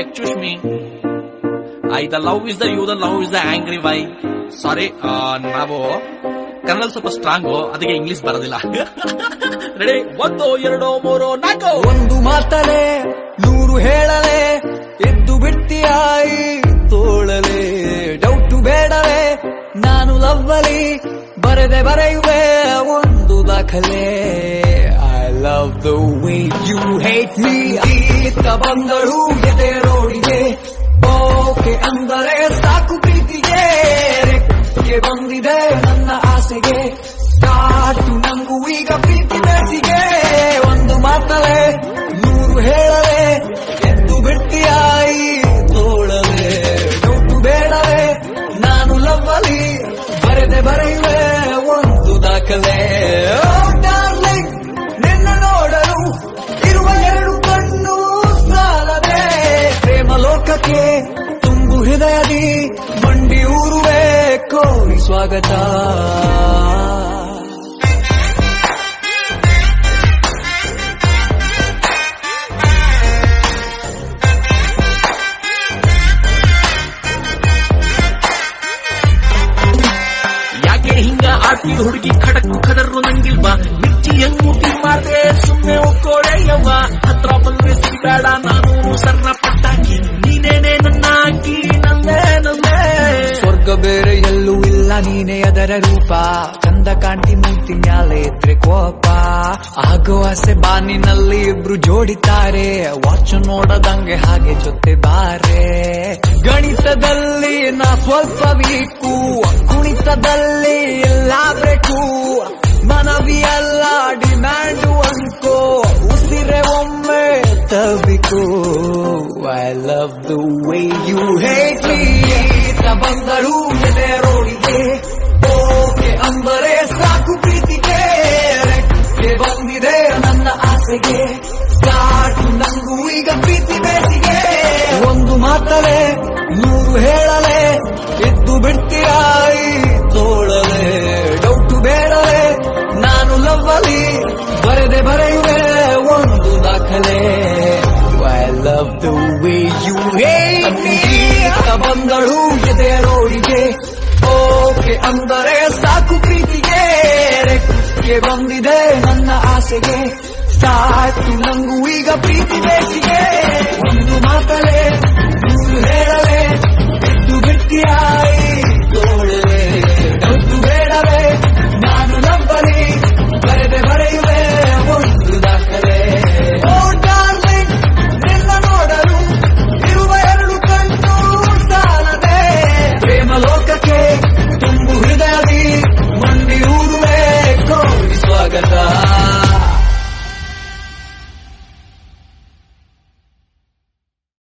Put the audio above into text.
excuse me I the love is the you the love is the angry why sorry ನಾವು ಕನ್ನಡ ಸ್ವಲ್ಪ strong ಅದಕ್ಕೆ English ಬರೋದಿಲ್ಲ ready ಒಂದು ಎರಡು ಮೂರು ನಾಲ್ಕು ಒಂದು ಮಾತಲೆ ನೂರು ಹೇಳಲೆ ಎದ್ದು ಬಿಡ್ತೀಯಾಯಿ ತೋಳಲೆ ಡೌಟು ಬೇಡವೇ ನಾನು ಲವ್ವಲಿ ಬರೆದೆ ಬರೆಯುವೆ ಒಂದು ದಾಖಲೆ I love the way you hate me ಈತ ಬಂದಳು ಎದೆ ರೋಡಿಗೆ ಓಕೆ ಅಂದರೆ ಸಾಕು ಪ್ರೀತಿಗೆ ರೆಕ್ಕೆ ಬಂದಿದೆ ನನ್ನ ಆಸೆಗೆ ಸ್ಟಾರ್ಟ್ ನಂಗೂ ಈಗ ಪ್ರೀತಿ ಬೇಸಿಗೆ ಒಂದು ಮಾತಲೆ ನೂರು ಹೇಳಲೆ ಎದ್ದು ಬಿಡ್ತೀಯಾಯಿ ತೋಳಲೆ ಡೌಟು ಬೇಡವೇ ನಾನು ಲವ್ವಲಿ ಬರೆದೆ ಬರೆಯುವೆ ಒಂದು ದಾಖಲೆ Oh, darling, ನಿನ್ನ ನೋಡಲು ಇರುವ ಎರಡು ಕಣ್ಣು ಸಾಲದೆ ಪ್ರೇಮ ಲೋಕಕ್ಕೆ ತುಂಬು ಹೃದಯದಿ ಮಂಡಿ ಊರುವೆ ಕೋರಿ ಸ್ವಾಗತ ಯಾಕೆ ಹಿಂಗ ಆಡ್ತಿ ಹುಡುಗಿ ಖಡಕ್ಕು ಖಡರ್ರು ನಂಗಿಲ್ವಾ ಮಿರ್ಚಿ ಹೆಂಗ್ ಮುಟ್ಟಿ ಮಾಡ್ದೆ ಸುಮ್ನೆ ಒಕ್ಕೋಳೆ ಯವ್ವ ಹತ್ರ ಬಂದ್ರೆ ಸಿಗಬೇಡ ನಾನು ಸರ್ರ ಪಟ್ಟಾಕಿ ನೀನೇನೆ ನನ್ನ ಅಕ್ಕಿ ನನ್ನೇ ನನ್ನೇ ಸ್ವರ್ಗ ಬೇರೆ ಎಲ್ಲೂ ಇಲ್ಲ ನೀನೇ ಅದರ ರೂಪ ಚಂದ ಕಾಂತಿ ಮೂರ್ತಿ ಮ್ಯಾಲೆ ಇದ್ರೆ ಕೋಪ ಆಗೋ ಆಸೆ ಬಾನಿನಲ್ಲಿ ಇಬ್ರು ಜೋಡಿತಾರೆ ವಾಚ್ ನೋಡದಂಗೆ ಹಾಗೆ ಜೊತೆ ಬಾರೆ ಗಣಿತದಲ್ಲಿ ನಾ ಸ್ವಲ್ಪ ವೀಕು ಕುಣಿತದಲ್ಲಿ ಎಲ್ಲ ಬೇಕು ಮನವಿ ಅಲ್ಲ ಡಿಮ್ಯಾಂಡು ಅನ್ಕೋ ಉಸಿರೆ ಒಮ್ಮೆ ತಬಿಕೋ I love the way you hate me ಬಂದರು ಎದೆ ರೋಡಿಗೆ ಓಕೆ ಅಂದರೆ ಸಾಕು ಪ್ರೀತಿಗೆ ರೆಕ್ಕೆ ಬಂದಿದೆ ನನ್ನ ಆಸೆಗೆ ಸಾಕು ನಂಗೂ ಈಗ ಪ್ರೀತಿ ಬೇಸಿಗೆ ಒಂದು ಮಾತಲೆ ನೂರು ಹೇಳಲೆ ಎದ್ದು ಬಿಡ್ತೀರಾಯಿ ತೋಳಲೆ ಡೌಟು ಬೇಡಲೆ ನಾನು ಲವ್ವಲಿ ಬರೆದೆ ಬರೆಯುವೆ ಒಂದು ದಾಖಲೆ I love the way you ಬಂದಳು ಎದೆ ರೋಡಿಗೆ ಓಕೆ ಅಂದರೆ ಸಾಕು ಪ್ರೀತಿಗೆ ರೆಕ್ಕೆ ಬಂದಿದೆ ನನ್ನ ಆಸೆಗೆ ಸಾಕು ನಂಗೂ ಈಗ ಪ್ರೀತಿ ಬೇಸಿಗೆ ಒಂದು ಮಾತಲೆ ನೂರು ಹೇಳಲೆ ಎದ್ದು ಬಿಟ್ಟಿಯಾಯಿ